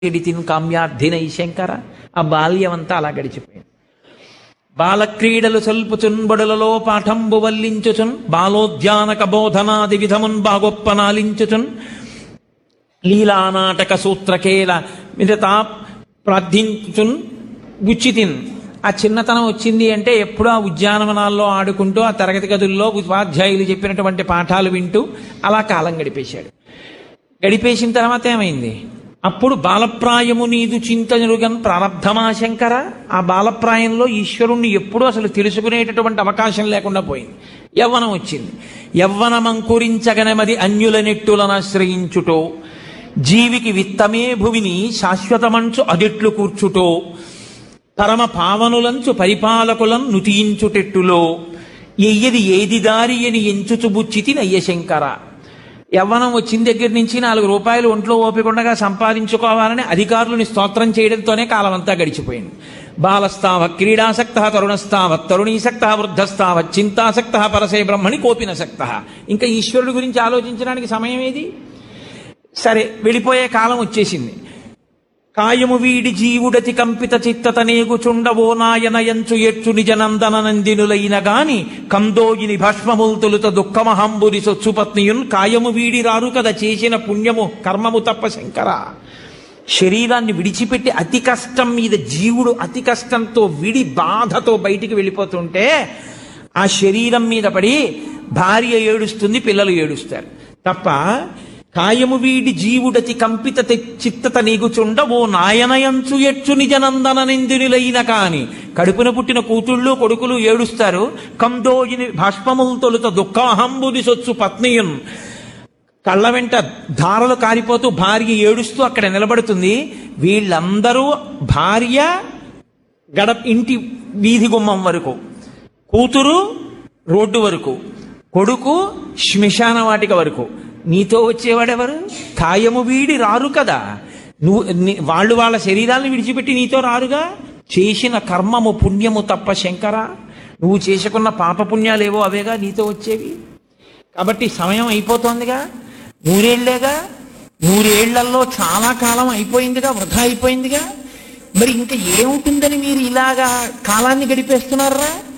తిన్ కామ్యార్థినై శంకర ఆ బాల్యం అంతా అలా గడిచిపోయింది బాలక్రీడలు సల్పుచున్ పాఠంబు వల్లించుచున్ బాలోద్యానక బోధనాది విధమున్ బాగొప్పనాలించుచున్ లీలానాటక సూత్రకేల మిగతా ప్రార్థించుచున్ ఉచితిన్ ఆ చిన్నతనం వచ్చింది అంటే ఎప్పుడూ ఆ ఉద్యానవనాల్లో ఆడుకుంటూ ఆ తరగతి గదుల్లో ఉపాధ్యాయులు చెప్పినటువంటి పాఠాలు వింటూ అలా కాలం గడిపేశాడు గడిపేసిన తర్వాత ఏమైంది అప్పుడు బాలప్రాయము నీదు చింతనుగన్ ప్రారంధమా శంకర ఆ బాలప్రాయంలో ఈశ్వరుణ్ణి ఎప్పుడూ అసలు తెలుసుకునేటటువంటి అవకాశం లేకుండా పోయింది యవ్వనం వచ్చింది యవ్వనమంకురించగనమది అన్యుల నెట్టులను ఆశ్రయించుటో జీవికి విత్తమే భువిని శాశ్వతమంచు అదిట్లు కూర్చుటో పరమ పావనులంచు పరిపాలకులం నుతియించుటెట్టులో ఎయ్యది ఏది దారి అని ఎంచుచుబుచ్చితి నయ్యశంకర యవ్వనం వచ్చిన దగ్గర నుంచి నాలుగు రూపాయలు ఒంట్లో ఓపికండగా సంపాదించుకోవాలని అధికారులని స్తోత్రం చేయడంతోనే కాలం అంతా గడిచిపోయింది బాలస్తావ క్రీడాసక్త తరుణస్తావ తరుణీసక్త వృద్ధస్తావ చింతాసక్త పరసే బ్రహ్మణి కోపినసక్త ఇంకా ఈశ్వరుడి గురించి ఆలోచించడానికి సమయం ఏది సరే వెళ్ళిపోయే కాలం వచ్చేసింది కాయము వీడి జీవుడతి కంపిత చిత్తతనేగు చుండవో నాయనయంచు ఎచ్చు నిజనందన నందినులైన గాని కందోయిని భస్మముల్ తొలుత దుఃఖమహంబురి సొచ్చుపత్నియున్ కాయము వీడి రారు కదా చేసిన పుణ్యము కర్మము తప్ప శంకర శరీరాన్ని విడిచిపెట్టి అతి కష్టం మీద జీవుడు అతి కష్టంతో విడి బాధతో బయటికి వెళ్ళిపోతుంటే ఆ శరీరం మీద పడి భార్య ఏడుస్తుంది పిల్లలు ఏడుస్తారు తప్ప కాయము వీడి జీవుడతి కంపిత తె- చిత్తత నీగుచుండ ఓ నాయనయంచు ఎచ్చు నిజనందన నిందినులైన కాని కడుపున పుట్టిన కూతుళ్ళు కొడుకులు ఏడుస్తారు కందోజిని భాష్పములు తొలుత దుఃఖాహంబుని సొచ్చు పత్నియున్ కళ్ళ వెంట ధారలు కారిపోతూ భార్య ఏడుస్తూ అక్కడ నిలబడుతుంది వీళ్ళందరూ భార్య గడ ఇంటి వీధి గుమ్మం వరకు కూతురు రోడ్డు వరకు కొడుకు శ్మశాన వాటిక వరకు నీతో వచ్చేవాడెవరు కాయము వీడి రారు కదా నువ్వు ని- వాళ్ళు వాళ్ళ శరీరాలను విడిచిపెట్టి నీతో రారుగా చేసిన కర్మము పుణ్యము తప్ప శంకర నువ్వు చేసుకున్న పాపపుణ్యాలేవో అవేగా నీతో వచ్చేవి కాబట్టి సమయం అయిపోతోందిగా నూరేళ్లేగా నూరేళ్లలో చాలా కాలం అయిపోయిందిగా వృధా అయిపోయిందిగా మరి ఇంకా ఏముంటుందని మీరు ఇలాగా కాలాన్ని గడిపేస్తున్నారా